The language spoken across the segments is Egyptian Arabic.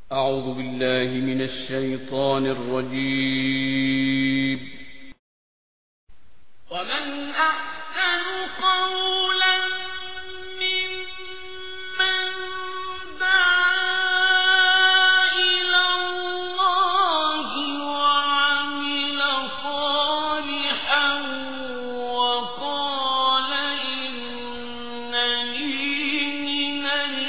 أعوذ بالله من الشيطان الرجيم ومن أحسن قولا ممن دعا إلى الله وعمل صالحا وقال إنني من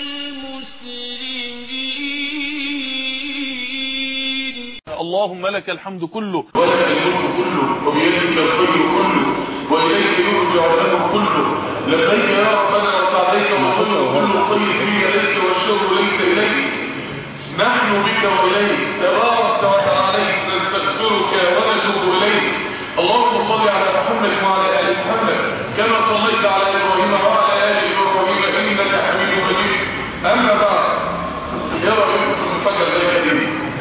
المسلمين اللهم لك الحمد كله ولك الملك كله وبيدك الخير كله واليك يرجع الامر كله لبيك يا ربنا وسعديك والخير كل الخير في يديك والشر ليس اليك نحن بك واليك تبارك وتعاليك نستغفرك ونتوب اليك اللهم صل على محمد وعلى ال محمد كما صليت على ابراهيم وعلى ال ابراهيم انك حميد مجيد اما بعد يا رب المفجر ذلك دي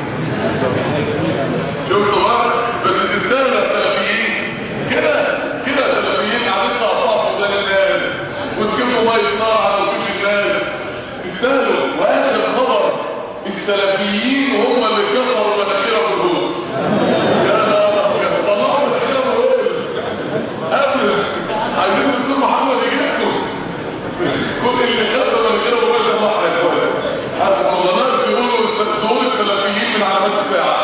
شفتوا بقى بس تستاهل السلفيين كده كده السلفيين قاعدين تقطعوا قدام الناس وتجيبوا ميه نار على وشوش الناس تستاهلوا واخر خبر السلفيين هم اللي كسروا مناخيرهم الهود يا نهار أبيض، طلعوا مناخيرهم الهود قبل عايزين الدكتور محمد يجيبكم كل اللي خد مناخيرهم الهود ده واحد حسب الله ناس بيقولوا ظهور السلفيين من علامات الساعه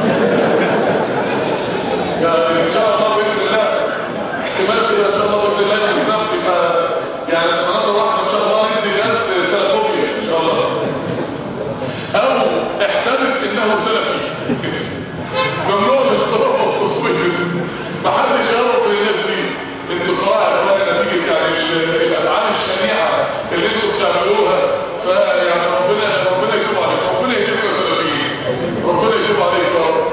يعني ان شاء الله باذن الله احتمال كده ان شاء الله باذن الله الاسلام تبقى يعني المناطق واحده ان شاء الله ندي ناس سلفوبيا ان شاء الله او احتمل انه سلفي ممنوع الاختراع والتصوير محدش يعرف الناس دي انتوا صراحه يا اخوانا نتيجه يعني ال- الافعال الشنيعه اللي انتوا بتعملوها فيعني ربنا ربنا يتوب عليكم ربنا يجيبكم سلفيين ربنا يتوب عليكم يا رب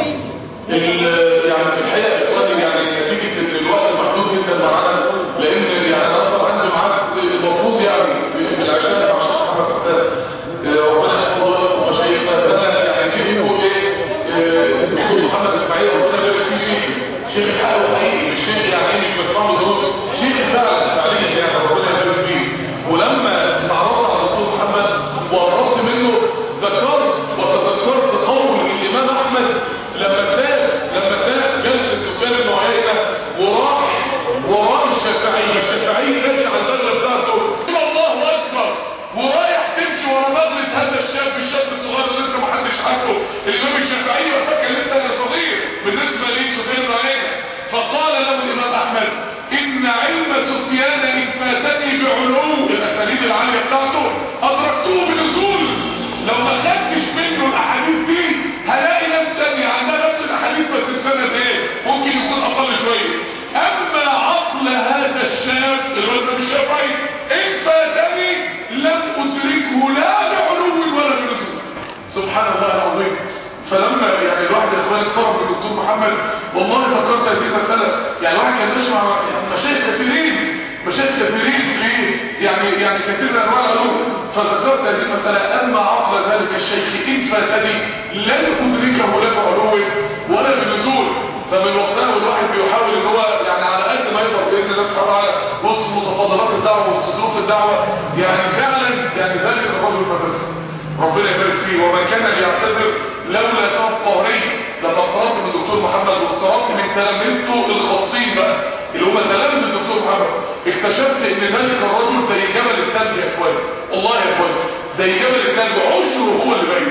ال- يعني في الحقيقه يا اخواني يعني نتيجه ان الوقت محدود جدا معانا لان يعني انا اصلا عندي ميعاد المفروض يعني بالعشاء مع الشيخ محمد حسان آه، ربنا يحفظه ويحفظ مشايخنا فانا يعني في منه ايه آه، الدكتور محمد اسماعيل ربنا يبارك فيه شيخ شيخ الحق حقيقي مش شيخ يعني ايه مش بسمع له دروس شيخ فعلا تعليم يعني ربنا يبارك فيه ولما تعرفت على الدكتور محمد وقربت منه ذكرت وتذكرت قول الامام احمد لما ساب لما ساب جلسه سفيان بن عيينه وراح وراح الشافعي الشافعي ماشي على البدله بتاعته يقول الله اكبر ورايح تمشي ورا بدله هذا الشاب الشاب الصغير اللي لسه ما حدش عارفه الامام الشافعي وقتها كان لسه صغير بالنسبه لسفيان بن عيينه فقال له الامام احمد ان علم سفيان ان فاتني بعلو الاساليب العاليه بتاعته ادركته بنزول لو ما خدتش منه الاحاديث دي هلاقي ناس تانية عندها نفس الاحاديث بس بسنة ايه ممكن يكون اقل شوية اما عقل هذا الشاب الولد الشافعي ان فاتني لم ادركه لا بعلو ولا بنزول سبحان الله العظيم فلما يعني الواحد يا اخواني اتفرج من الدكتور محمد والله فكرت هذه المساله يعني الواحد كان ماشي مع يعني مشايخ كثيرين مشايخ كثيرين في يعني يعني كثير من انواع العلوم فذكرت هذه المساله اما عقل ذلك الشيخ ان فاتني لن ادركه لا بعلو ولا بنزول فمن وقتها والواحد بيحاول ان هو يعني على قد ما يقدر باذن الله سبحانه وتعالى وسط متفاضلات الدعوه وسط ظروف الدعوه يعني فعلا يعني ذلك الرجل المدرسه ربنا يبارك فيه وما كان ليعتذر لولا سبب قهري لما اقتربت من الدكتور محمد واقتربت من تلامذته الخاصين بقى اللي هم تلامذه الدكتور محمد اكتشفت ان ذلك الرجل زي جبل الثلج يا اخواني والله يا اخواني زي جبل الثلج عشره هو اللي باين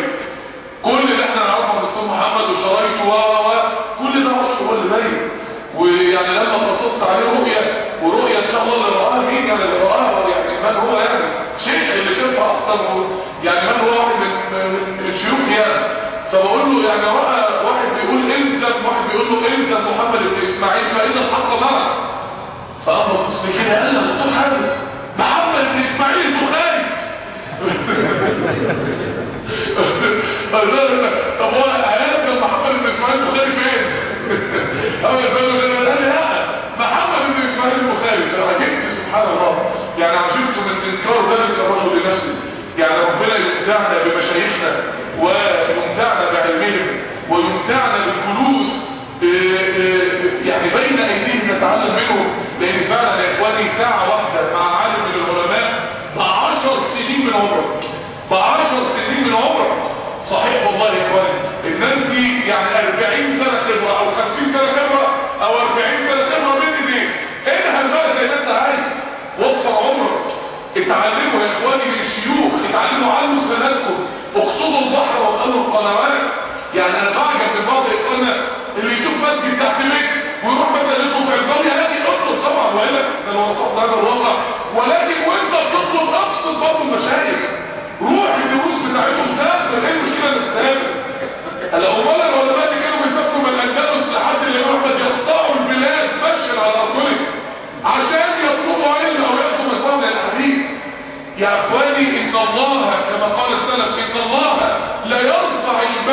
كل اللي احنا نعرفه عن الدكتور محمد وشرايطه و و و كل ده عشره هو اللي باين ويعني لما قصصت عليه رؤيه ورؤيه ان شاء الله اللي رآها مين يعني اللي رآها يعني من هو يعني شيخ اللي شافها اصلا و- يعني من هو واحد من من- من شيوخ يعني فبقول له يعني رأى واحد بيقول الزم واحد بيقول له الزم محمد بن اسماعيل فإن الحق معه فقام بصص لي كده قال له دكتور حازم محمد بن اسماعيل البخاري قال له طب هو هيذكر محمد بن اسماعيل البخاري فين؟ اول سؤال قال لي لا محمد بن اسماعيل البخاري فعجبت سبحان الله يعني عجبت من انكار ذلك الرجل لنفسه يعني ربنا يمتعنا بمشايخنا ويمتعنا بعلمهم ويمتعنا بالكنوز إيه إيه يعني بين ايديهم نتعلم منهم لان فعلا يا اخواني ساعه واحده مع عالم من العلماء بعشر سنين من عمرك بعشر سنين من عمرك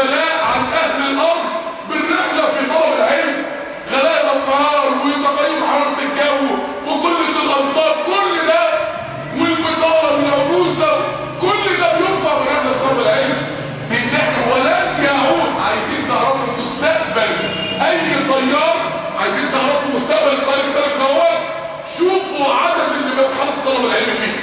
والغلاء عن اهل الارض بالرحله في طلب العلم غلاء الاسعار وتغير حراره الجو وقله الامطار كل ده والبطاله والعروسه كل ده بينفع من اهل طلب العلم ان احنا ولن يعود عايزين تعرفوا مستقبل اي طيار عايزين تعرفوا مستقبل الطيار الثالث دوت شوفوا عدد اللي بيتحط طلب العلم فيه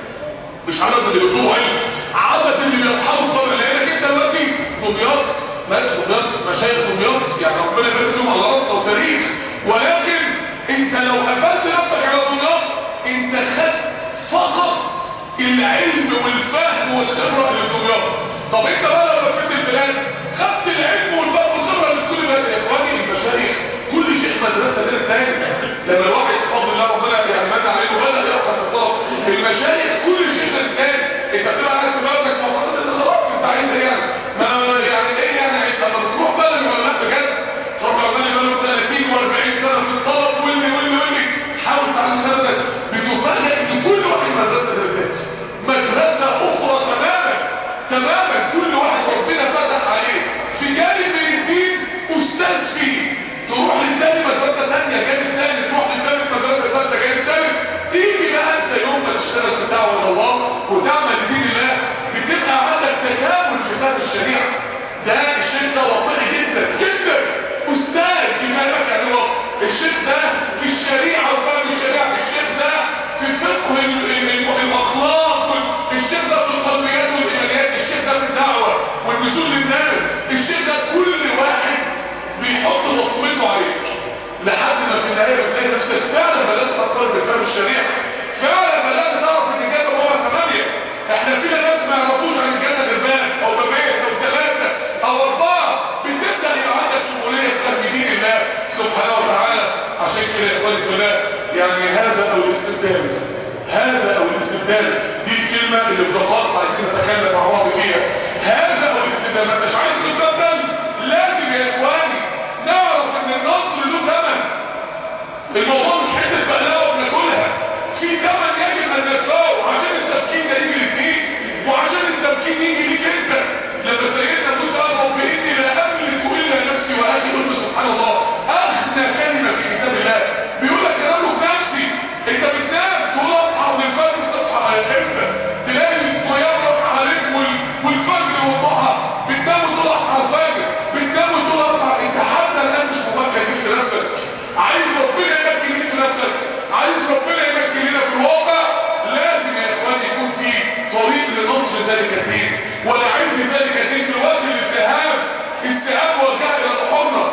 مش عدد اللي بيطلبوا علم عدد اللي بيتحط طلب العلم انت دلوقتي دمياط مالك دمياط مشايخ دمياط يعني ربنا يبارك فيهم على راسنا وتاريخ ولكن انت لو قفلت نفسك على دمياط انت خدت فقط العلم والفهم والخبره اللي في دمياط طب انت بقى لو لفيت البلاد خدت العلم والفهم والخبره اللي في كل بلد يا اخواني المشايخ كل شيء مدرسه غير الثاني لما الواحد بفضل الله ربنا يعمل عليه وبدا ياخد الطلب المشايخ كل شيء غير الثاني انت بتبقى قاعد في بلدك معتقد ان خلاص انت عايز ايه يعني ما يعني ايه يعني لما بتروح بلد ولا بجد تروح بلد بلد 30 و40 سنه في الطلب واللي واللي واللي حاول تعمل سنتك بتفاجئ ان كل واحد مدرسه غير الثاني مدرسه اخرى تماما تماما كل واحد ربنا فتح عليه في جانب من الدين استاذ فيه تروح للتاني مدرسه ثانيه جانب ثاني تروح للتاني مدرسه ثالثه جانب ثالث تيجي بقى انت يوم ما تشتغل في دعوه الله وتعمل دين الله بتبقى عندك تكامل في فهم الشريعه ده الشيخ ده واقعي جدا جدا استاذ كفاية يعني هو الشيخ ده في الشريعه وفهم الشريعه الشيخ ده في فقه ال- ال- ال- الاخلاق وال- الشيخ ده في القلبيات والايمانيات الشيخ ده في الدعوه والنزول للناس الشيخ ده كل واحد بيحط بصمته عليك لحد ما في النهايه بتلاقي نفسك فعلا بدات تقرب بفهم الشريعه فعلا بدات تعرف ان الجنه هو ثمانيه احنا فينا ناس ما يعرفوش عن الجنه غير باب او بابين او ثلاثه او اربعه بتبدا يبقى عندك شموليه في فهم دين الله سبحانه وتعالى عشان كده يا اخواني في الله يعني هذا او الاستبدال هذا او الاستبدال دي الكلمه اللي في دقائق عايزين نتكلم مع بعض فيها هذا او الاستبدال ما انتش عايز تستبدل لازم يا اخواني نعرف ان النصر له ثمن الموضوع مش حته بقلاوه بناكلها في ثمن يجب ان ندفعه عشان التمكين ده يجي للدين وعشان التمكين يجي ليك انت لما سيدنا موسى قال رب اني لا املك الا نفسي واخي قلت سبحان الله اغنى كلمه في كتاب الله بيقول لك انا املك نفسي انت بتنام تقول اصحى من الفجر تصحى على الحبه تلاقي الطيار رفع عليك وال- والفجر والضحى بتنام وتقول اصحى الفجر بتنام وتقول اصحى انت حتى الان مش ممكن ليك في نفسك عايز ربنا يمكن ليك في نفسك عايز ربنا يمكن لنا في الواقع لازم يا اخوان يكون في طريق لنصر ذلك الدين ولا عايز ذلك الدين في الوقت الالتهام السهام وجهه الى الحره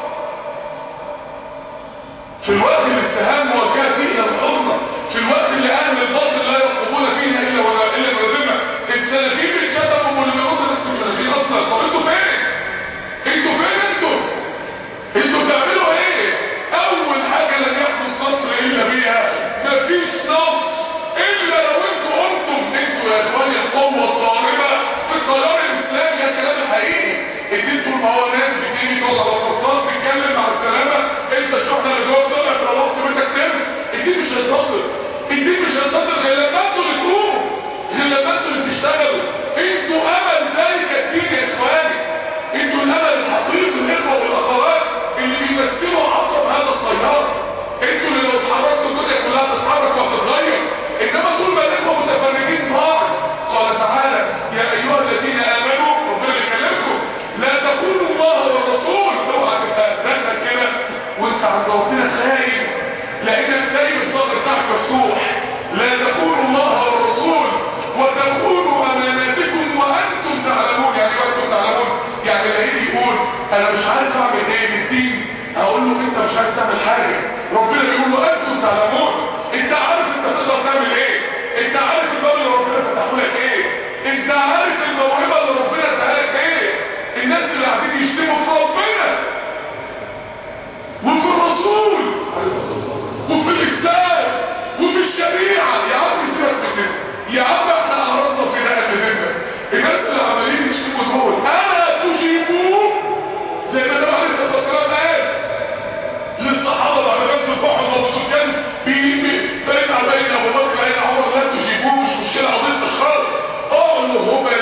في الوقت اللي السهام موجهه فيه الى الحرمه في الوقت اللي اهل الباطل لا يرقبون فينا الا ولا الا الذمه السلفيين بيتكتبوا واللي بيقولوا الناس مش سلفيين اصلا طب انتوا فين؟ انتوا فين انتوا؟ انتوا بتعملوا ايه؟ اول حاجه لم يحدث نصر الا بيها مفيش نصر الا لو انتوا قلتم انتوا يا اخواني القوه الضاربه في التيار الاسلامي ده الكلام الحقيقي ان انتوا ما هو ناس بتيجي تقعد على الرصاص تتكلم مع السلامه انت الشحنه اللي جوه طلعت خلاص بنتك تم الدين مش هينتصر الدين مش هينتصر غير لما انتوا اللي تقوموا غير لما انتوا اللي تشتغلوا انتوا امل ذلك الدين يا اخواني انتوا الامل الحقيقي الاخوه والاخوات اللي بيمثلوا عصب هذا التيار انتوا اللي لو اتحركتوا الدنيا كلها تتحرك وتتغير انما طول ما الاخوه متفرجين بعض قال تعالى يا ايها الذين امنوا ربنا بيكلمكم لا تقولوا الله والرسول اوعى تبقى داخل كده وانت عند ربنا خايف لانك سايب الصدر بتاعك مفتوح لا تقولوا الله والرسول وتقولوا اماناتكم وانتم تعلمون يعني ايه وانتم تعلمون يعني لقيت يقول انا مش عارف اعمل ايه بالدين اقول له انت مش عايز تعمل حاجه ربنا بيقول له انتم تعلمون انت عارف انت تقدر تعمل ايه انت عارف الباب اللي ربنا فتحه لك ايه انت عارف الموهبه اللي ربنا اداها لك ايه الناس اللي قاعدين يشتموا في ربنا وفي الرسول وفي الاسلام وفي الشريعه يا عم سيبك مننا يا عم احنا اعرضنا في ده مننا الناس اللي عمالين يشتموا دول الا تجيبوه زي ما النبي عليه الصلاه والسلام قال للصحابه بعد غزوه احد وابو سفيان فإن بين ابو بكر وبين عمر لا تجيبوه مش مشكله قضيه اشخاص اقعدوا هما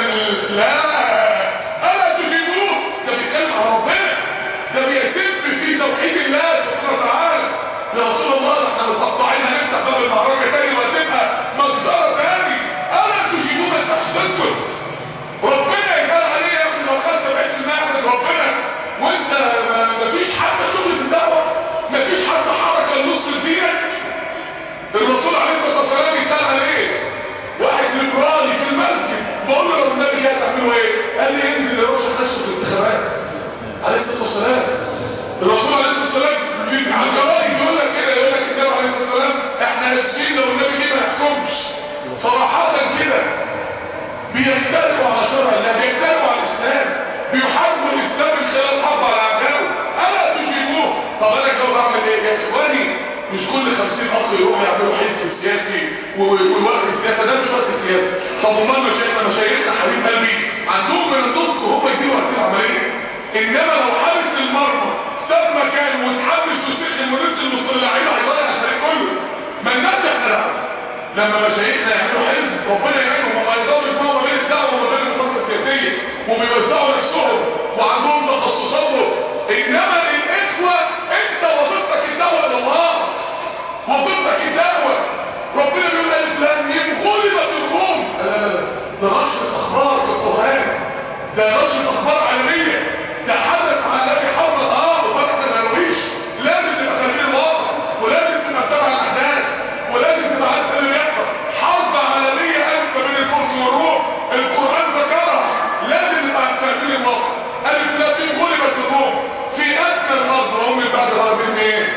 اسود ربنا يقال عليه يا ابني لو خدت 70% احمد ربنا وانت ما- مفيش حتى شغل في الدعوه مفيش حتى حركه لنص دينك الرسول عليه الصلاه والسلام يتقال عليه واحد ليبرالي في المسجد بقول له لو النبي جاي تعملوا ايه؟ قال لي انزل يا باشا نفسه في الانتخابات عليه الصلاه والسلام الرسول عليه الصلاه والسلام في على الجرايد يقول لك كده يقول لك النبي عليه الصلاه والسلام احنا اسفين لو النبي جه ما يحكمش صراحه كده بيختلفوا على شرع الله بيختلفوا على الاسلام بيحاربوا الاسلام من خلال الحرب على اعدائه الا تجيبوه طب انا جو بعمل ايه يا اخواني مش كل 50 اخ يروحوا يعملوا حزب سياسي و- ووقت السياسه ده مش وقت سياسي طب امال مشايخنا مشايخنا حبيب قلبي عندهم من النطق هم يديروا هذه العمليه انما لو حارس المرمى ساب مكانه واتحمس وسخن ونزل وسط اللعيبه هيضيع الفريق كله ما الناس احنا لا لما مشايخنا يعملوا حزب ربنا يعينهم وما يقدروا يجمعوا ما بين الدعوه وما بين الخطه السياسيه وبيوزعوا نفسهم وعندهم تخصصاتهم انما الاخوه انت وظيفتك الدعوه الى الله وظيفتك الدعوه ربنا بيقول الف لام ميم غلبت الروم لا لا لا ده نشر اخبار في القران ده نشر اخبار عالميه ده حدث عالمي حصل اه وفتح الهرويش لازم تبقى خارجين الواقع ولازم تبقى متابع الاحداث ولازم تبقى عارف ايه اللي بيحصل حرب عالميه الف بين الفرس والروم القران ذكرها لازم نبقى فاهمين الواقع الف لام ميم غلبت الروم في ادنى الارض وهم من بعد غربهم ايه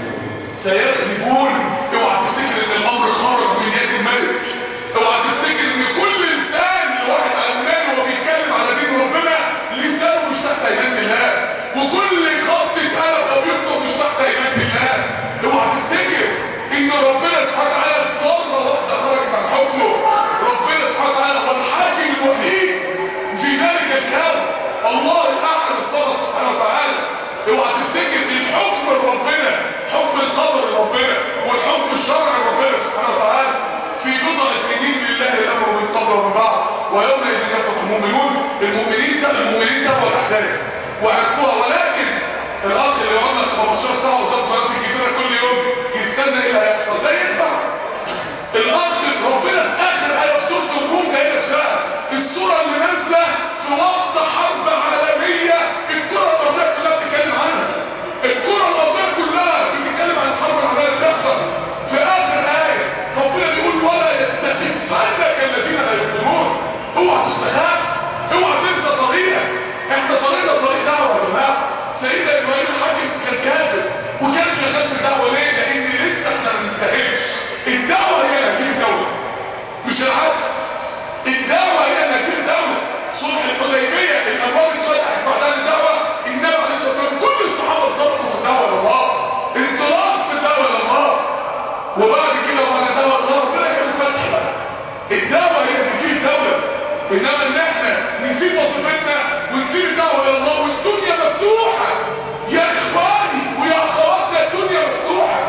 سيغلبون اوعى تفتكر ان الامر خارج من يد الملك اوعى تفتكر ان كل انسان الواحد علمان وهو بيتكلم على دين ربنا لسانه مش تحت ايمان الله وكل خط اتقلب او يكتب مش تحت ايمان الله اوعى تفتكر ان ربنا سبحانه وتعالى ذره واحده خرجت عن حكمه ربنا سبحانه وتعالى هو الحاكم الوحيد في ذلك الكون الله الاحد الصمد سبحانه وتعالى اوعى تفتكر الحكم ربنا حكم القدر ربنا والحكم الشرعي ربنا سبحانه وتعالى في بضع سنين لله الامر من قبل ومن بعد ويومئذ يفرح المؤمنون المؤمنين ده المؤمنين ده الاحداث وعرفوها ولكن الاخ اللي عمل 15 ساعه قدام قناه الجزيره كل يوم يستنى ايه اللي هيحصل ده ينفع الاخ ربنا في اخر ايه في سوره الروم جاي نفسها السوره اللي نازله في وسط حرب عالميه الكره الارضيه كلها بتتكلم عنها الكره الارضيه كلها بتتكلم عن الحرب العالميه اللي بتحصل في اخر ايه ربنا بيقول ولا يستخفنك الذين لا يؤمنون اوعى تستخف اوعى تنسى طريقك احنا طريقنا طريق دعوه يا جماعه سيدنا ابراهيم الحاكم كان كافر وكان شغال في الدعوه ليه؟ لان لسه احنا ما بنستاهلش الدعوه هي اللي هتجيب دوله مش العكس الدعوه هي اللي هتجيب دوله صلح الحديبيه الابواب اتفتحت بعدها الدعوه النبي عليه الصلاه والسلام كل الصحابه اتضربوا في الدعوه لله انطلاق في الدعوه لله وبعد كده بعد الدعوه لله ربنا كان فتح بقى الدعوه هي اللي بتجيب دوله انما ان احنا نسيب وظيفتنا ونسيب الدعوه الى الله والدنيا مفتوحه يا اخواني ويا اخواتنا الدنيا مفتوحه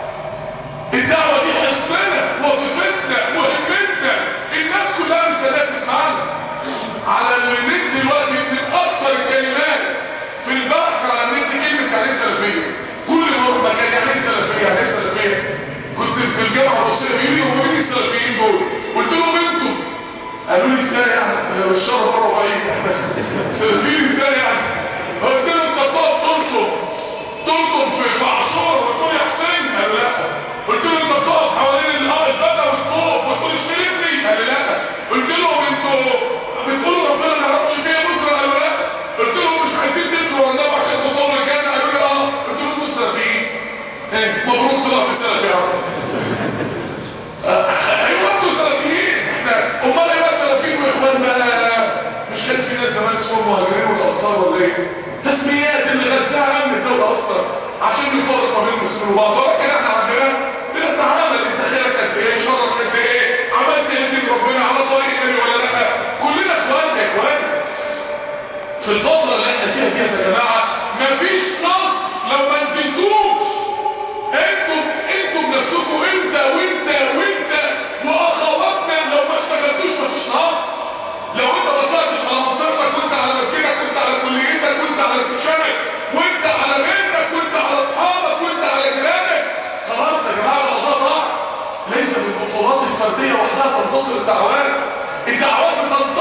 الدعوة دي حصتنا وظيفتنا مهمتنا الناس كلها متنافس معانا على النت دلوقتي من اكثر الكلمات في البحث على النت كلمة يعني ايه سلفية كل مرة كان يعني ايه سلفية يعني ايه سلفية كنت في الجامعة المصرية بيقولوا لي هم مين السلفيين دول قلت لهم انتم قالوا لي ازاي يعني الشر بره بعيد سلفيين ازاي يعني قلت لهم انت بتقف تنصب تنصب في في عاشور وتقول يا حسين قالوا لا قلت له انت بتقف حوالين الارض الفتى والطوف وتقول اشتريتني قال لا قلت لهم انتوا بتقولوا ربنا ما يعرفش فيها بكره قالوا لا قلت لهم مش عايزين تدخلوا النبي عشان توصلوا الجنه قالوا لي اه قلت لهم انتوا السلفيين ايه مبروك طلعت السلف يا رب ايوه انتوا سلفيين احنا امال ايه بقى سلفيين واخوان بقى مش كان في ناس زمان اسمهم المهاجرين والانصار ولا ايه تسميات اللي غزاها امن الدوله اصلا عشان يفرق ما بين المسلمين وبعض ولكن احنا عندنا بنتعامل انت خيرك قد ايه شرك قد ايه عملت ايه دين ربنا على طريق النبي ولا لا كلنا اخوان يا اخوان في الفتره اللي احنا فيها دي يا جماعه مفيش نص لو ما نزلتوش انتوا انتوا بنفسكم انت وانت وانت واخواتنا لو ما اشتغلتوش مفيش نص لو انت ما طلعتش على منطقتك وانت على مسجدك وانت على كليتك وانت على سكشنك وانت على بيتك وانت على اصحابك وانت على جيرانك خلاص يا جماعه الموضوع راح ليس بالبطولات الفرديه وحدها تنتصر الدعوات الدعوات بتنتصر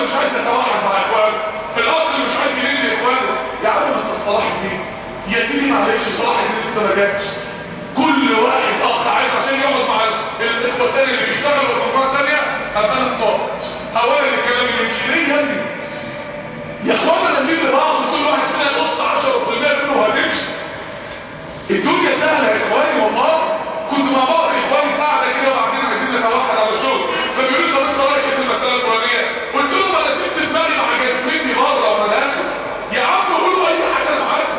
مش عايز يتوحد مع اخوانه الاخ اللي مش عايز يلين اخوانه يا عم انت الصلاح الدين يا سيدي معلش صلاح الدين لسه ما جاتش كل واحد اخ عايز عشان يقعد مع الاخوه الثانيه اللي بيشتغلوا في المجموعه الثانيه ابقى انا الطاقه اولا الكلام اللي يمشي ليه يا ابني يا اخوانا نميل لبعض كل واحد فينا يبص 10% منه وهتمشي الدنيا سهله يا اخواني والله كنت مع بعض اخواني قاعده كده وبعدين عايزين نتوحد على الشغل فبيقولوا لي طب انت رايك في المساله الفلانيه قلت لهم انا سبت دماغي مع جسمتي بره وانا داخل يا عم قولوا اي حاجه انا معاكم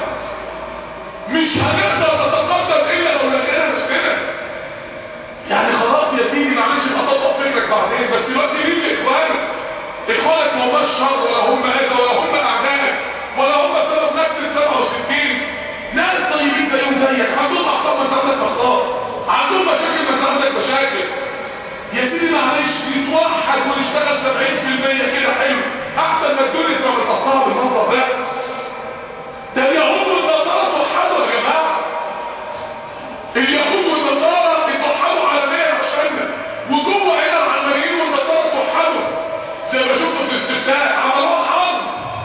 مش هنقدر نتقدم الا لو لقينا نفسنا يعني خلاص يا سيدي معلش هطبق فكرك بعدين بس دلوقتي مين لاخوانك اخوانك ما هماش شر ولا هم اذى ولا هم اعدائك ولا هم سبب نفس ال 67 ناس طيبين زيهم زيك عندهم اخطاء ما انت عندك اخطاء عندهم مشاكل ما انت عندك مشاكل يا سيدي معلش نتوحد ونشتغل 70% كده حلو احسن ما الدنيا تبقى متقطعه بالمنظر ده ده اليهود والنصارى توحدوا يا جماعه اليهود والنصارى اتوحدوا عالميا عشاننا وجوه هنا العلمانيين والنصارى توحدوا زي ما شفتوا في الاستفتاء عملوها حرب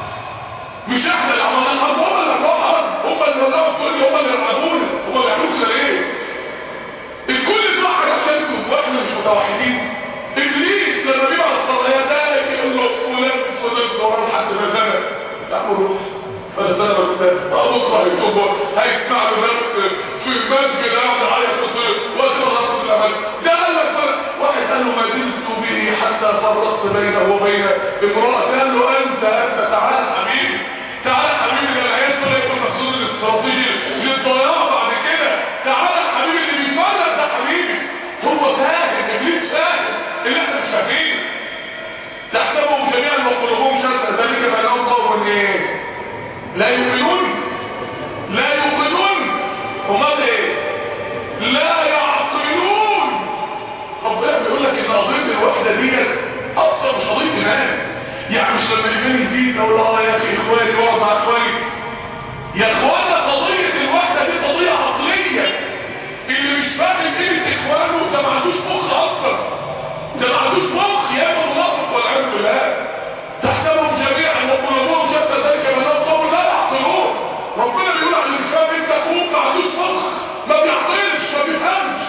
مش احنا اللي عملنا حرب هم اللي عملوها حرب هم اللي وزعوا الكل هم اللي يلعبونا هم اللي يعملوا كده ليه الكل اتوحد عشانكم واحنا مش متوحدين ابليس لما بيبقى الصلايات يقول له فلان فلان دور لحد ما زنى لا روح فانا زنى بكتاب بكره هيكتبه هيسمع له درس في المسجد قاعد يعيط وقت خلصت الامل ده قال لك واحد قال له ما زلت به حتى فرقت بينه وبين امراه قال له انت انت تعال حبيبي تعال حبيبي ده العيال طلع يكون مخزون الاستراتيجي للضياع بعد كده تعال حبيبي اللي بيفرق ده حبيبي هو فاهم ابليس فاهم اللي احنا مش فاهمينه تحسبهم جميعا وقلوبهم شتى ذلك بينهم قوم ايه لا يؤمنون لا يؤمنون امال ايه لا يعقلون ربنا بيقول لك ان قضيه الوحده دي اصلا مش قضيه ايمان يعني مش لما الايمان يزيد اقول اه يا اخي اخواني واقعد مع اخواني يا اخوانا قضيه الوحده دي قضيه عقليه اللي مش فاهم قيمه اخوانه ده ما عندوش مخ اصلا ده ما عندوش مخ يا اما منافق والعياذ بالله تحسبهم جميعا وقلوبهم شتى ذلك من قوم لا يعقلون ربنا بيقول على اللي مش فاهم انت اخوك ما عندوش مخ ما بيعقلش ما بيفهمش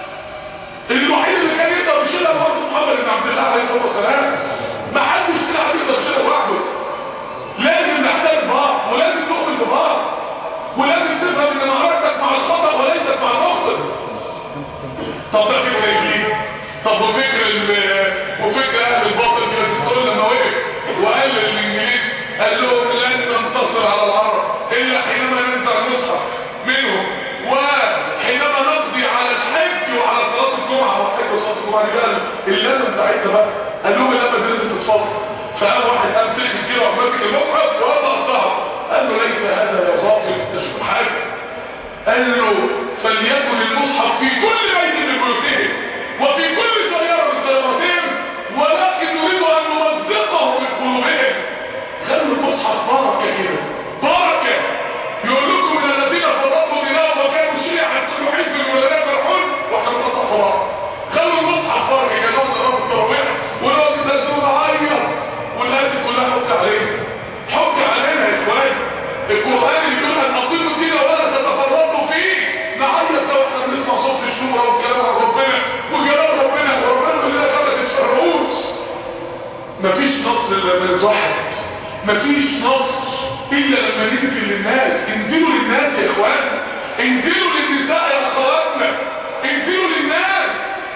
الوحيد اللي كان يقدر يشيلها برضه محمد بن عبد الله عليه الصلاه والسلام ما حدش كده عم يقدر يشيلها لوحده لازم نحترم بعض ولازم نؤمن ببعض ولازم تفهم ان معركتك مع الخطا وليست مع المخطئ طب ده فكر ابليس طب وفكر ال وفكر اهل الباطل كده بيستقول لما وقف وقال للانجليز قال لهم لن ننتصر على العرب الا حينما ننزع المصحف منهم وحينما نقضي على الحج وعلى صلاه الجمعه والحج وصلاه الجمعه دي بقى اللمه بتاعتنا بقى قال لهم اللمه دي لازم تتفضل فقام واحد قام سخن كده وقام ماسك المصحف وقام قطعه قال له ليس هذا يا غافل انت شوف حاجه قال له فليكن المصحف في كل بيت من بيوتهم وفي كل سيارة من سياراتهم ولكن نريد أن نمزقه من قلوبهم خلوا المصحف بركة كده بركة يقول لكم من الذين فرقوا دينهم وكانوا شيعا كل حزب من الذين فرحون واحنا بنقطع فرق خلوا المصحف بركة كده نقعد نقرا التراويح ونقعد ننزل نعيط والآيات دي كلها حك علينا حك علينا يا اخوان القرآن اللي بيقول ان اقيموا الدين ولا تتفرقوا فيه نعيط لو احنا بنسمع صوت الشورى والكلام عن ربنا وكلام ربنا وربنا يقول لنا كما تتشرعوش مفيش نصر الا لما نتوحد مفيش نصر الا لما ننزل للناس انزلوا للناس يا اخوان انزلوا للنساء يا اخواتنا انزلوا للناس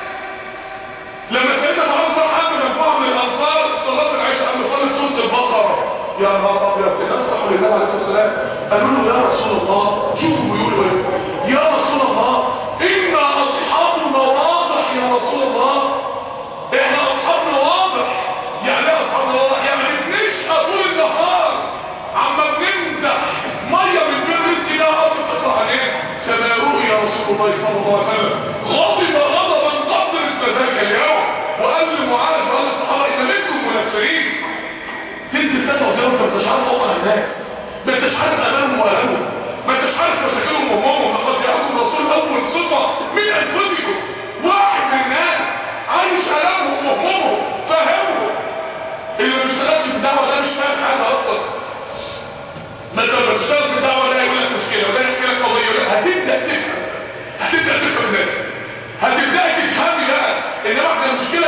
لما سيدنا معاذ راح عند مجموعه من الانصار صلاه العشاء قام يصلي سوره البقره يا نهار ابيض الناس راحوا للنبي عليه الصلاه والسلام قالوا له يا رسول الله شوفوا بيقولوا ايه يا رسول الله انا اصحابنا واضح يا رسول الله احنا اصحابنا واضح يعني ايه اصحابنا واضح يعني بنشقى طول النهار عما بنمدح ميه من بين رزق ده ارض بتطلع علينا فناروه يا رسول الله صلى الله عليه وسلم غضب غضبا قدر مثل ذلك اليوم وقال لمعاذ وقال للصحابه ان منكم منفرين تدي فتوى زي ما انت مش عارف توقع الناس ما انتش عارف امامهم واهلهم ما انتش عارف مشاكلهم وامهم لقد جاءكم رسول اول صفه من انفسكم واحد من الناس عايش امامهم وامهم فاهمهم اللي مش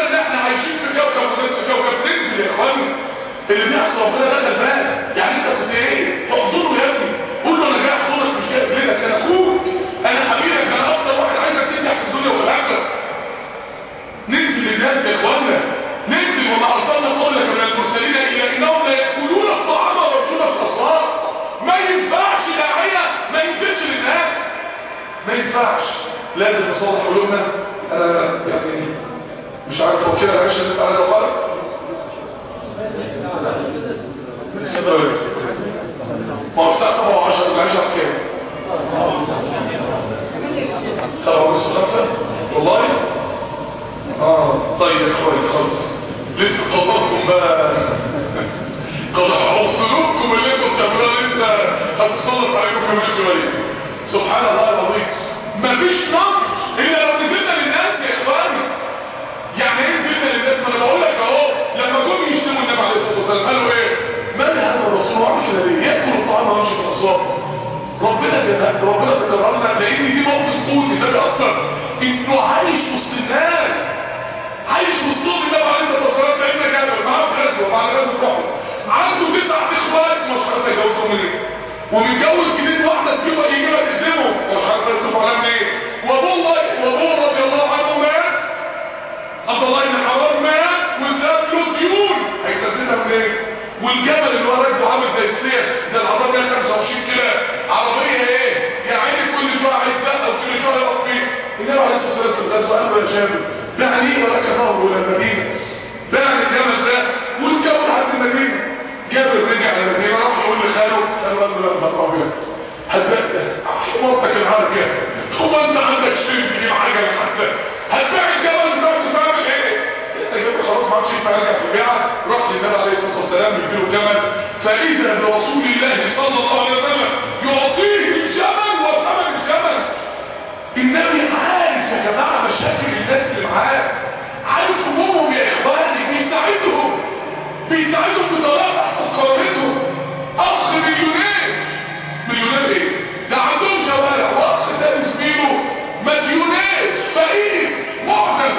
ان احنا عايشين في كوكب وناس في كوكب ننزل يا اخوانا اللي بيحصل ربنا دخل بالك يعني انت كنت ايه احضره يا ابني قول له انا جاي احضرك مش جاي اجلدك انا اخوك انا حبيبك انا اكتر واحد عايزك تنجح في الدنيا وفي الاخره ننزل للناس يا اخوانا ننزل وما ارسلنا قبلك من المرسلين الا انهم لا ياكلون الطعام ويمشون في الاسواق ما ينفعش داعيه ما ينزلش للناس ما ينفعش لازم نصلح قلوبنا انا يعني مش عارف هو كده معلش الناس على الوقار ما هو الساعه 7 و10 معلش على كام 7 ونص 5 والله اه طيب يا اخواني خلص لسه قضاءكم بقى قضاء سلوككم اللي انتم بتعملوها لسه هتسلط عليكم كمان شويه سبحان الله العظيم مفيش نصر الا لو نزلنا للناس يا اخواني يعني ايه نزلنا للناس ما انا بقول لك اهو لما جم يشتموا النبي عليه الصلاه والسلام قالوا ايه من هذا الرسول وعمل كده ليه ياكل الطعام ويمشي في الاسواق ربنا جزاك ربنا تكرمنا لان دي موطن قوت النبي اصلا انه عايش وسط الناس عايش وسطهم النبي عليه الصلاه والسلام سيدنا جابر معاه في غزوه بعد غزوه احد عنده تسع اخوات مش عارف يجوزهم منين ومتجوز جديد واحده تجيبها يجيبها تخدمه مش عارف يصرف عليها منين وابوه وابوه رضي الله عنه مات عبد الله بن حرام مات وساب له ديون هيسددها منين والجبل اللي هو راكبه عامل زي السير زي العربيه 25 كيلو عربيه ايه يا عيني كل شويه هيتزق وكل شويه يقف فيه النبي عليه الصلاه والسلام في الغزوه قال له يا شاب بعني ولك ظهر الى المدينه بعني الجبل ده والجبل لحد المدينه جابر رجع على المدينه راح يقول لخاله خاله قال له يا ابن ابيض هتبقى حمارتك العركه هو انت عندك شيء تجيب حاجه لحد هتبيع الجبل ده وتعمل ايه سيدنا جابر خلاص ما عادش ينفع يرجع في البيعه راح للنبي عليه الصلاه والسلام يديله جمل فاذا برسول الله صلى الله عليه وسلم يعطيه الجمل وثمن الجمل النبي عارف يا جماعه مشاكل الناس اللي معاه عارف همومهم يا اخواني بيساعدهم بيساعدهم بطريقه تحفظ قرارتهم اخ مليونير مليونير ايه ده عندهم شوارع واخ ده زميله مليونير فقير معدم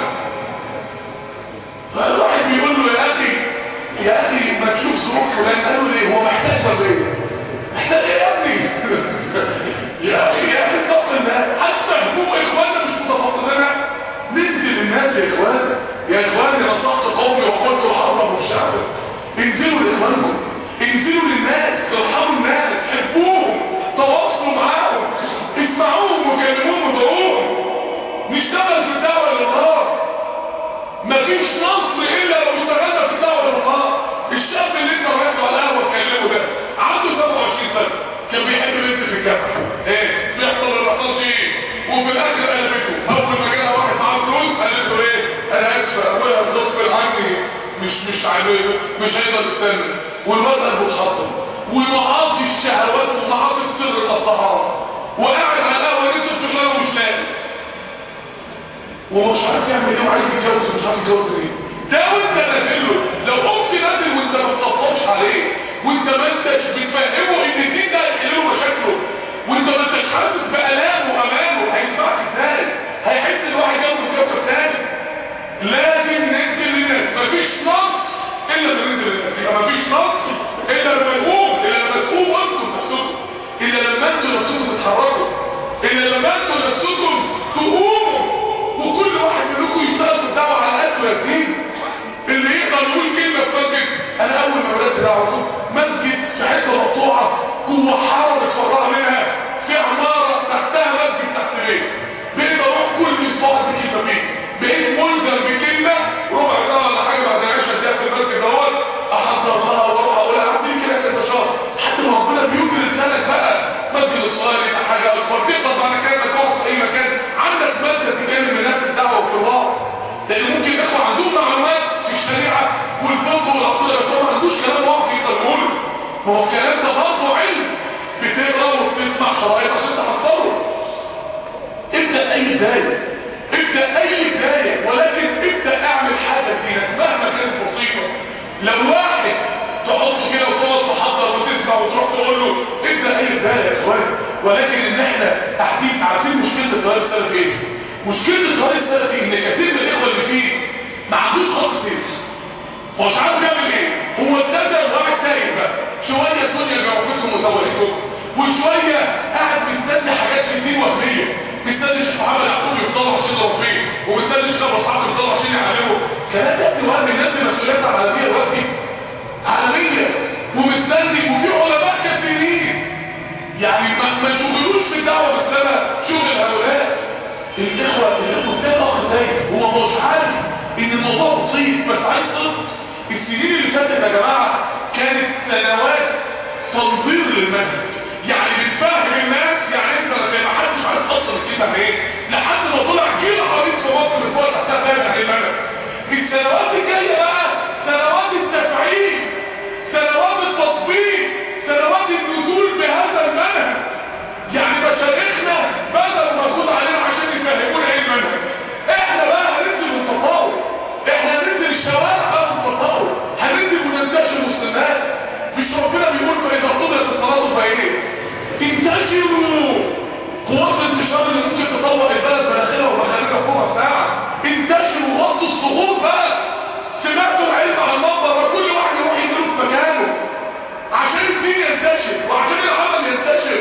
فالواحد بيقول له يا اخي يا اخي ما تشوف ظروف فلان قالوا ليه هو محتاج ولا ايه محتاج ايه يا ابني يا اخي يا اخي اتق الله حتى هموم اخواننا مش متفضلين ننزل الناس يا اخوانا يا اخواني نصحت قومي وقلت حرموا الشعب انزلوا لاخوانكم انزلوا للناس ارحموا الناس حبوهم تواصلوا معاهم اسمعوهم وكلموهم ودعوهم نشتغل في الدعوه لله مفيش نصر الا لو اشتغلنا في الدعوه لله الشاب اللي انت رايح على القهوه تكلمه ده عنده 27 سنه كان بيحب بنت في الجامعه ايه بيحصل ولا ما بيحصلش ايه وفي الاخر قلبته اول ما جالها واحد معاه فلوس قالت له ايه انا اسفه ابويا غصب عني مش مش عايز مش هيقدر يستنى والواد قلبه اتحطم ومعاصي الشهوات ومعاصي السر الطهاره وقاعد على القهوه نفسه في شغلانه ومش لاقي ومش عارف يعمل ايه وعايز يتجوز ومش عارف يتجوز ليه ده وانت نازل له لو قمت نازل وانت ما بتطبطبش عليه وانت ما انتش بتفهمه ان الدين ده هيحل له مشاكله وانت ما انتش حاسس بالامه وامانه هيسمعك ازاي هيحس ان واحد جنبه في كوكب تاني لازم ننزل للناس مفيش نصر الا لما ننزل للناس يبقى مفيش نصر الا لما نقوم الا لما تقوموا انتم نفسكم الا لما انتم نفسكم تتحركوا الا لما انتم نفسكم تقوموا وكل واحد منكم يشتغل في الدعوه على قده يا سيدي اللي يقدر يقول كلمه في مسجد انا اول ما بدات دعوه مسجد في حته مقطوعه جوه حاره متفرعه منها في عماره تحتها مسجد تحت بيت بقيت اروح كل اسبوع بكلمه فيه بقيت ملزم بكلمه ربع ساعه ولا حاجه بعد عشر دقايق في المسجد دوت احضر لها واروح اقولها اعمل كده كذا شهر حتى ما ربنا بيجري لسانك بقى مسجد الصغير يبقى حاجه اكبر تقدر بعد كده تقعد في اي مكان عندك ماده تكلم الناس الدعوه وفي الوعظ لان ممكن يدخل عندهم معلومات في الشريعه والفقه والعقيده بس هو ما عندوش كلام وعظ يقدر يقوله ما هو الكلام ده برضه علم بتقرا وبتسمع شرايط عشان تحصله ابدا اي بدايه ابدا اي بدايه ولكن ابدا اعمل حاجه فيها مهما كانت بسيطه لو واحد تحطه كده وتقعد تحضر وتسمع وتروح تقول له ابدا اي بدايه يا اخوان ولكن ان احنا قاعدين عارفين مشكله التيار السلفي ايه مشكله التيار السلفي ان كثير من الاخوه اللي فيه ما عندوش خط سير مش عارف يعمل ايه هو اتجه واحد تايه بقى شويه الدنيا جوفتهم وتوليتهم وشويه قاعد مستني حاجات في الدين وهميه مستني الشيخ محمد يعقوب يفضلوا عشان يضرب فيه ومستني الشيخ ابو اسحاق يفضلوا عشان يعلموا كلام ده ابن وهم الناس دي مسؤوليتها عالميه دلوقتي عالميه ومستني وفي علماء كثيرين يعني ما ما يشغلوش في الدعوه بالسنه شغل هؤلاء الاخوه الاخوه زي الاخ تايه هو مش عارف ان الموضوع بسيط بس عايز صدق السنين اللي فاتت يا جماعه كانت سنوات تنظير للمنهج يعني بتفهم الناس يعني انت زي ما حدش عارف اصلا الكلمه ايه لحد ما طلع جيل عريض في مصر من فوق تحتها فاهم يعني المنهج السنوات الجايه بقى سنوات التفعيل سنوات التطبيق سنوات النزول بهذا المنهج يعني مشايخنا بدل مجهود علينا عشان يفهمونا ايه المنهج احنا بقى هننزل ونطبقه احنا هننزل الشوارع بقى ونطبقه هننزل وننتشر مسلمات مش ربنا بيقول فاذا قضيت الصلاه فايه انتشروا قوات الانتشار اللي ممكن تطور البلد مناخيرها ومخارجها فوقها ساعه انتشروا غضوا الصخور بقى سمعتوا العلم على المنبر وكل واحد يروح يديله في مكانه عشان الدين ينتشر وعشان العمل ينتشر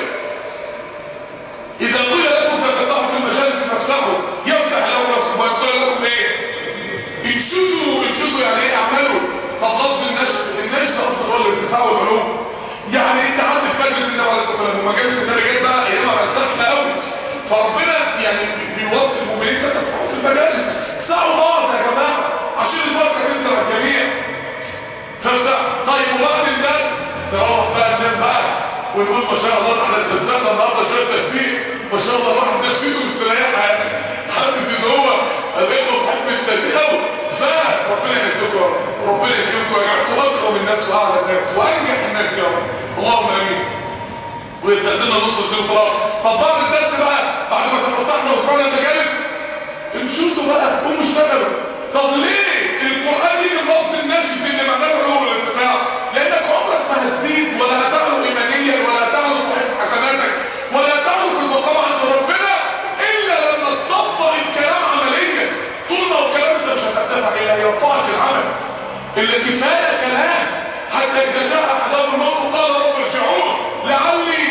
إذا قيل لكم تفتحوا في المجالس فافسحوا يفسح لكم ويقول لكم ايه انشدوا انشدوا يعني ايه اعملوا طب لفظ النشر النشر اصلا هو الارتفاع والعلوم يعني انت عندك مجلس النبي عليه الصلاه والسلام ومجالس النبي جاي بقى ايامها بقت زحمه قوي فربنا يعني بيوصي المؤمنين تفتحوا في المجالس سعوا بعض يا جماعه عشان البركه تنزل على الجميع فافسح طيب وبعد الناس نروح بقى ننام بقى ونقول ما شاء الله احنا اتفزقنا النهارده شويه تفسير ما شاء الله الواحد نفسيته مستريحه يعني حاسس ان هو الاخوه بحب التدريب قوي فربنا يعزكم ربنا يكرمكم ويجعلكم اكرم الناس واعلى الناس وانجح الناس يا رب اللهم امين ويستخدمنا نص الديمقراط طب بعد الدرس بقى بعد ما تفصحنا وصلنا المجالس امشوا بقى قوموا اشتغلوا طب ليه القران يجي بنص النفس اللي معناه العلوم والارتفاع لانك عمرك ما هتزيد ولا هتعلو ايمانيا ولا هتعلو صحيح حسناتك ولا هتعلو في المقام عند ربنا الا لما تطبق الكلام عمليا طول ما هو الكلام انت مش هتدفع الى يرفعك العمل اللي كفايه كلام حتى اذا جاء احدهم الموت قال رب ارجعون لعلي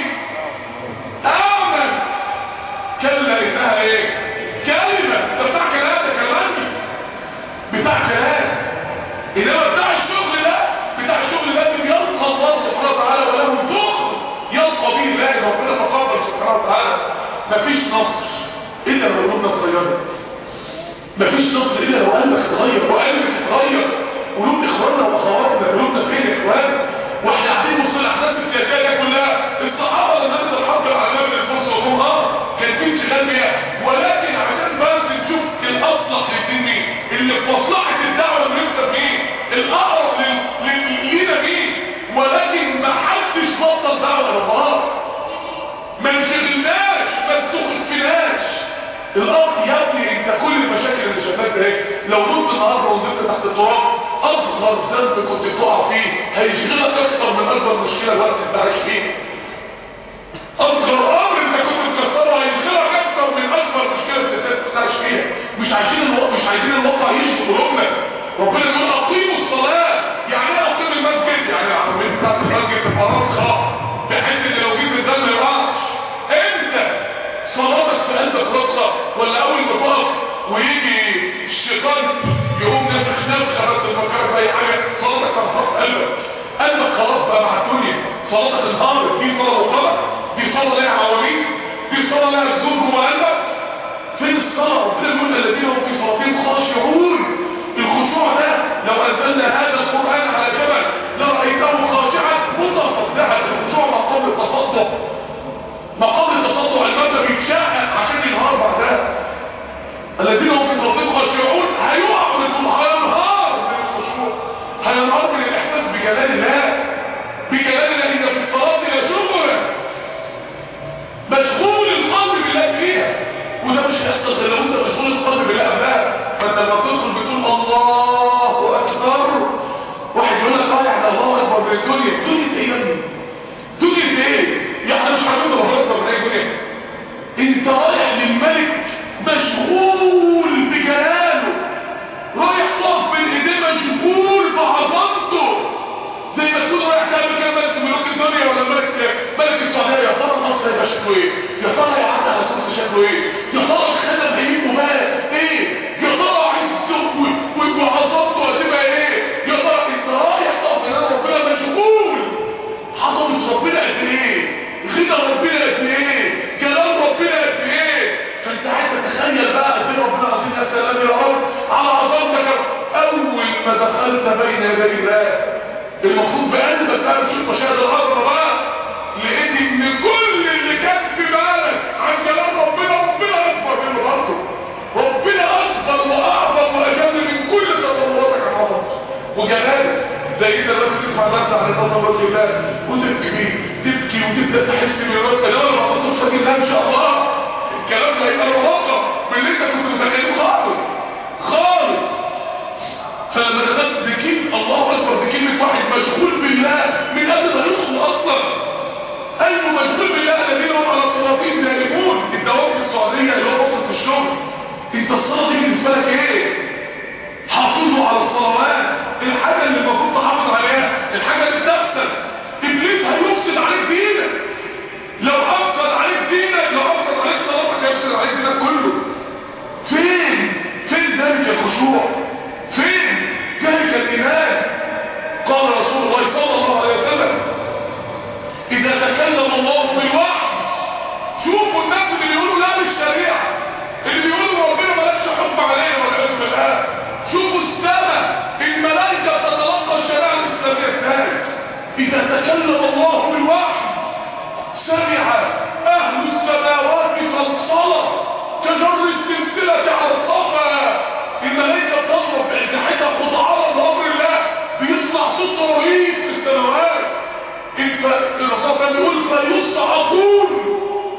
اعمل كلا انها ايه كلمه ده بتاع كلام ده كلامي بتاع كلام انما بتاع الشغل ده بتاع الشغل ده اللي يلقى الله سبحانه وتعالى وله ذخر يلقى به الله إن ربنا تقبل سبحانه وتعالى مفيش نصر الا لو قلوبنا اتغيرت مفيش نصر الا لو قلبك اتغير وقلبك اتغير قلوب اخواننا واخواتنا قلوبنا فين يا اخوان واحنا قاعدين نبص الاحداث السياسيه دي كلها الصحابه لما نزل الحرب العالميه من الفرس والروم اه كان في انشغال بيها ولكن عشان بس نشوف الاصلح للدين مين اللي في مصلحه الدعوه اللي نكسب مين الاقرب لل- لل- لينا مين ولكن ما حدش بطل دعوه لله ما نشغلناش ما استخفناش الارض يا ابني انت كل المشاكل اللي شايفاك ده ايه لو نمت النهارده ونزلت تحت التراب اصغر ذنب كنت بتقع فيه هيشغلك اكتر من اكبر مشكله الوقت انت عايش فيه اصغر امر انت كنت مكسره هيشغلك اكتر من اكبر مشكله سياسيه كنت عايش فيها مش عايزين الوقت مش عايزين الواقع يشغل قلوبنا ربنا يقول اقيموا الصلاه يعني ايه اقيم المسجد يعني العربيه بتاعت المسجد تبقى راسخه بحيث ان لو جيت الدم ما يقعش انت صلاتك في قلبك راسخه ولا اول ما تقف ويجي الشيطان يقوم نفخ نفخه بس تفكرك باي حاجه صلاتك تنهار في قلبك قلبك خلاص بقى مع الدنيا صلاتك انهارت دي صلاه وقلب دي صلاه لها عواميد دي صلاه لها زوج جوه قلبك فين الصلاه ربنا يقول الذين هم في صلاتهم خاشعون الخشوع ده لو انزلنا هذا القران على جبل لرايته خاشعا متصدعا الخشوع مقام التصدع مقام التصدع المبدا بيتشقق عشان ينهار بعدها الذين هم في صلاتهم خاشعون هيقعوا من الخشوع هينهار من الخشوع هينهار من الاحساس بجلال الله بجلال الله ان في الصلاه لشغلا مشغول القلب بالله فيها وده مش هيحصل غير لو انت مشغول القلب بالله قبلها فانت لما تدخل بتقول الله اكبر واحد يقول لك اه يعني الله اكبر من الدنيا دنيا ايه يا ابني دنيا ايه يعني مش هنقول الله اكبر من اي دنيا انت رايح للملك مشغول شكله ايه يا ترى يعدي على كرسي شكله ايه يا ترى الخدم هيجيبه بقى ايه يا ترى عزه و- وعظمته هتبقى ايه يا ترى انت رايح تقف امام ربنا مشغول عظمه ربنا قد ايه غنى ربنا قد ايه كلام ربنا قد ايه فانت عايز تتخيل بقى قد ايه ربنا عظيم يا سلام يا رب على عظمتك يا رب. اول ما دخلت بين يدي الله المفروض بقلبك بقى تشوف مشاهد العظمه بقى لقيت ان كل اللي كان في بالك عن كلام ربنا ربنا اكبر منه برضه ربنا اكبر واعظم واجل من كل تصوراتك عن عظمته وجلاله زي انت لما تسمع درس عن الله وجه الله وتبكي تبكي وتبدا تحس بالوسط لو انا ما كنتش فاكر ده ان شاء الله الكلام ده هيبقى رواقه من اللي انت كنت متخيله خالص خالص فلما دخلت بكلمة الله أكبر بكلمة واحد مشغول بالله من قبل ما يدخل أصلا قلبه مشغول بالله الذين هم على صلاتهم دائمون الدوام في السعودية اللي هو فترة الشغل انت الصلاة دي بالنسبة لك ايه؟ حافظوا على الصلوات الحاجة اللي المفروض تحافظ عليها الحاجة اللي بتفسد إبليس هيفسد عليك دينك لو أفسد عليك دينك لو أفسد عليك صلاتك هيفسد عليك دينك كله فين فين ذلك الخشوع فين ذلك الإيمان قال رسول الله صلى الله عليه وسلم إذا تكلم الله بالوحي شوفوا الناس اللي بيقولوا لا للشريعة اللي بيقولوا ربنا مالكش حكم علينا والعياذ بالله شوفوا السماء الملائكة تتلقى الشريعة الإسلامية ازاي إذا تكلم الله بالوحي سمع أهل السماوات صلصلة كجر السلسلة على الصفا الملائكة تضرب بأجنحتها خضعانا لأمر الله بيطلع صوت رهيب في السماوات انت الرسول كان بيقول فيصعقون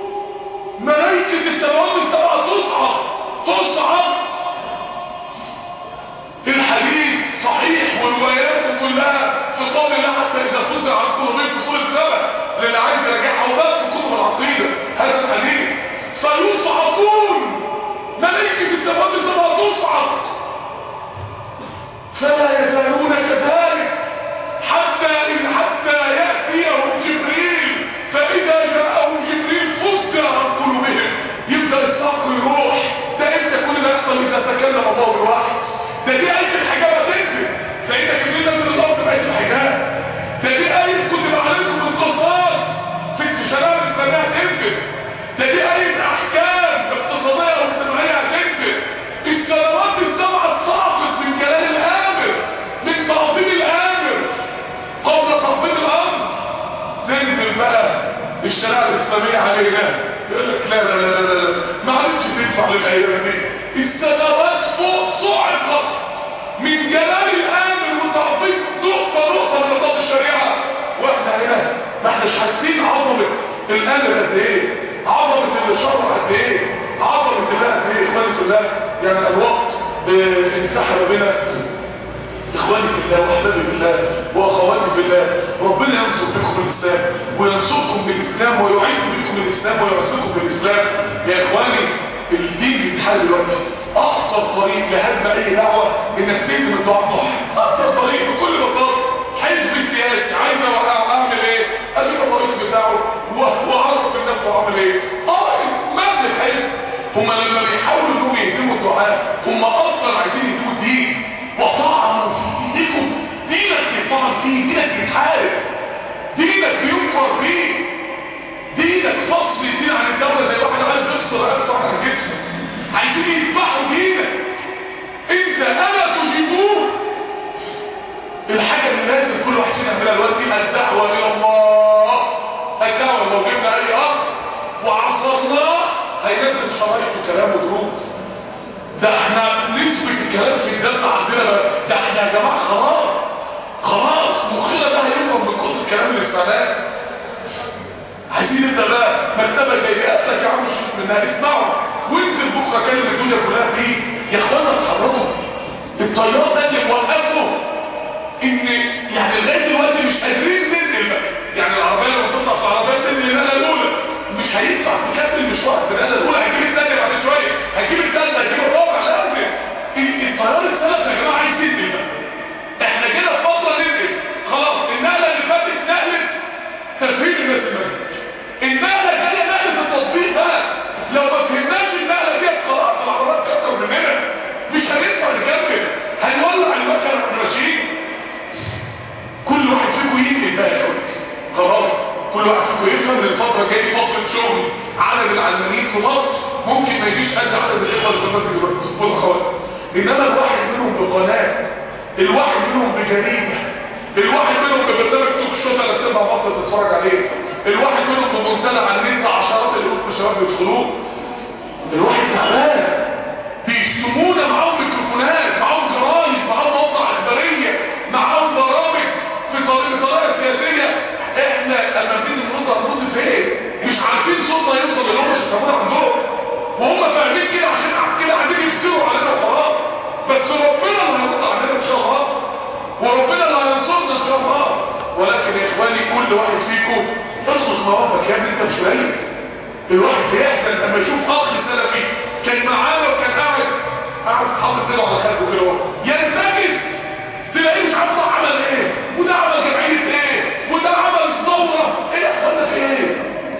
ملائكة السماوات السبعة تصعد تصعد الحديث صحيح والروايات كلها في قول الله حتى إذا فزع عن قلوبهم في سورة سبع للي عايز يراجعها وبس في كتب العقيدة هذا الحديث فيصعقون ملائكة السماوات السبعة تصعد فلا يزالون كذلك حتى إن حتى يأتيهم جبريل فإذا جاءهم جبريل فزع عن قلوبهم يبدأ الصقر يروح ده امتى كل ده يحصل إذا تكلم الله بالوحي ده دي آية الحجاب تنزل سيدنا جبريل نزل الأرض بآية الحجاب ده دي آية كتب عليكم القصاص في انتشارات الإسلامية هتنزل ده دي آية أحكام اقتصادية واجتماعية هتنزل السنوات السبعة اتساقط من كلام الآمر من تعظيم الآمر قبل تفضيل الأمر تنزل بقى الشريعة الإسلامية علينا يقول لك لا لا لا لا لا ما عادش تنفع للأيام دي السنوات فوق صعقت من جلال الآمر وتعظيم نقطة نقطة من نقاط الشريعة واحنا هنا ما احناش حاسين عظمة الآمر قد ايه عظمة الشرع قد ايه عظمة الله قد ايه اخواني في الله يعني الوقت اه، انسحب بنا اخواني في الله واحبابي في الله واخواتي في الله ربنا ينصر بكم الاسلام وينصركم بالاسلام ويعز بكم الاسلام ويرزقكم بالاسلام يا اخواني الدين بيتحل دلوقتي اقصر طريق لهدم اي دعوه انك تهدم من الدعاء بتوعها اقصر طريق بكل بساطه حزب سياسي عايز أوقع- اعمل ايه اجيب الرئيس بتاعه و- واعرف الناس هو عامل ايه اه مال الحزب هم لما بيحاولوا انهم يهدموا الدعاء هم اصلا عايزين يهدموا الدين وطعنوا في دينكم دينك بيطعن فيه دينك بيتحارب دينك بينكر بيه دينك فصل الدين عن الدولة زي واحد عايز يفصل رقبته عن جسمه عايزين يذبحوا دينك انت الا تجيبوه الحاجة اللي لازم كل واحد فينا يعملها دلوقتي الدعوة الى الله الدعوة لو جبنا اي اخ وعصرناه هينزل شرايط وكلام ودروس ده احنا نسبة الكلام في الدم عندنا بقى ده احنا يا جماعة خلاص خلاص مخنا ده هينقم من كتر الكلام اللي سمعناه عايزين نبدا بقى مكتبه زي دي اسلك يا عم مش منها اسمعوا وانزل بكره كلم الدنيا كلها فيه يا اخوانا اتحركوا الطيار ده اللي موقفه ان يعني لغايه دلوقتي مش قادرين ننقل بقى يعني العربيه لما تطلع في عربيه تنقل النقله الاولى مش هينفع تكمل مشوار في النقله الاولى هتجيب الثانيه بعد شويه هتجيب الثالثه هتجيب الرابعه لازم ال- الطيار السلف يا جماعه عايز ينقل بقى احنا كده في فتره ننقل خلاص النقله اللي فاتت نقله ترفيه الناس المسجد النقله الجايه نقله فتره جاي فتره شغل عدد العلمانيين في مصر ممكن ما يجيش قد عدد الاخوه اللي في المسجد دلوقتي والاخوات انما الواحد منهم بقناه الواحد منهم بجريمه الواحد منهم ببرنامج توك شو ثلاث ارباع مصر بتتفرج عليه الواحد منهم بمنتدى على النت عشرات الالوف من الشباب بيدخلوه الواحد تعبان بيشتمونا معاهم ميكروفونات معاهم جرايد معاهم مواقع اخباريه معاهم برامج في طريق طريقه سياسيه احنا لما بنيجي نرد هنرد فين مش عارفين صوتنا يوصل لهم مش هتاخدها عندهم وهم فاهمين كده عشان كده قاعدين يفتروا علينا وخلاص بس ربنا اللي هيرد علينا ان شاء الله وربنا اللي هينصرنا ان شاء الله ولكن يا اخواني كل واحد فيكم اصلح موافق يا ابني انت مش قليل الواحد بيحزن لما يشوف اخ سلفي كان معانا وكان قاعد قاعد حاطط ايده على خده كده اهو ينتكس تلاقيه مش عارف عمل ايه وده عمل جمعيه ايه وده عمل ثوره ايه يا اخوانا في ايه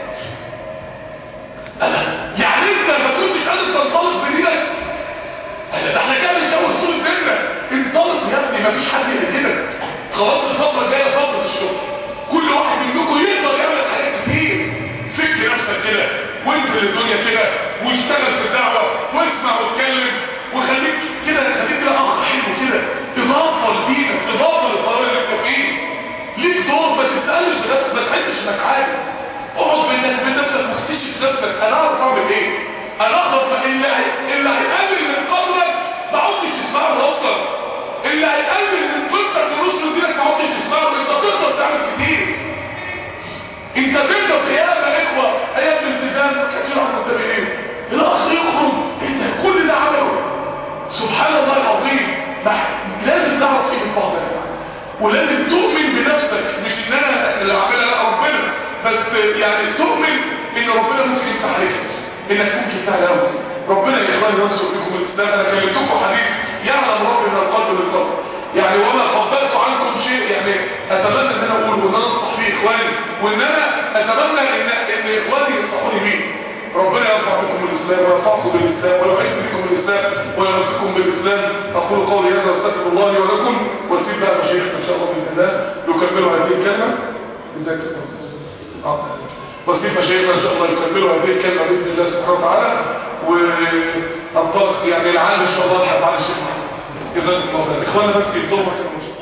أنا يعني انت ما كنتش قادر تنطلق بدينك أنا ده احنا كده بنشوه صورة بيننا انطلق يا ابني مفيش حد يهددك خلاص الفترة الجاية فترة الشغل كل واحد منكم يقدر يعمل حاجات كتير فكر نفسك كده وانزل الدنيا كده واشتغل في الدعوة واسمع واتكلم وخليك كده خليك كده اخ حلو كده اضافة لدينك اضافة للقرار اللي انت فيه ليك دور ما تسألش نفسك ما تحسش انك عارف اقعد بينك وبين نفسك واكتشف نفسك انا اعرف اعمل ايه انا اقدر اللي هي- اللي هيقابل من قبلك ما عدتش تسمعه اصلا اللي هيقابل من فكرك ورسل دينك ما عدتش تسمعه انت تقدر تعمل كتير انت تقدر قيامة يا اخوة ايام الالتزام ما كانش الواحد قدام ايه الاخ يخرج انت كل ده عمله سبحان الله العظيم ما لازم نعرف ايه من بعض يا جماعه ولازم تؤمن بنفسك مش ان انا اللي عاملها لا ربنا بس يعني تؤمن ان ربنا ممكن يفتح عليك انك ممكن تعمل قوي ربنا يا اخواني ينصر بكم الاسلام انا كلمتكم حديث يعلم ربي من القلب للقلب يعني وما فضلت عنكم شيء يعني اتمنى ان انا اقول وان انا انصح بيه اخواني وان انا اتمنى ان ان اخواني ينصحوني بيه ربنا يرفع بكم الاسلام ويرفعكم بالاسلام ويعز بكم الاسلام ويمسكم بالاسلام اقول قولي هذا واستغفر الله لي ولكم واسيب بقى مشايخنا ان شاء الله باذن الله يكملوا هذه الكلمه جزاك الله آه. واسيب مشايخنا ان شاء الله يكملوا هذه الكلمه باذن الله سبحانه وتعالى وانطلق يعني العالم ان شاء الله لحد على الشيخ محمد جزاكم الله خير اخوانا بس يفضلوا مكان المشايخ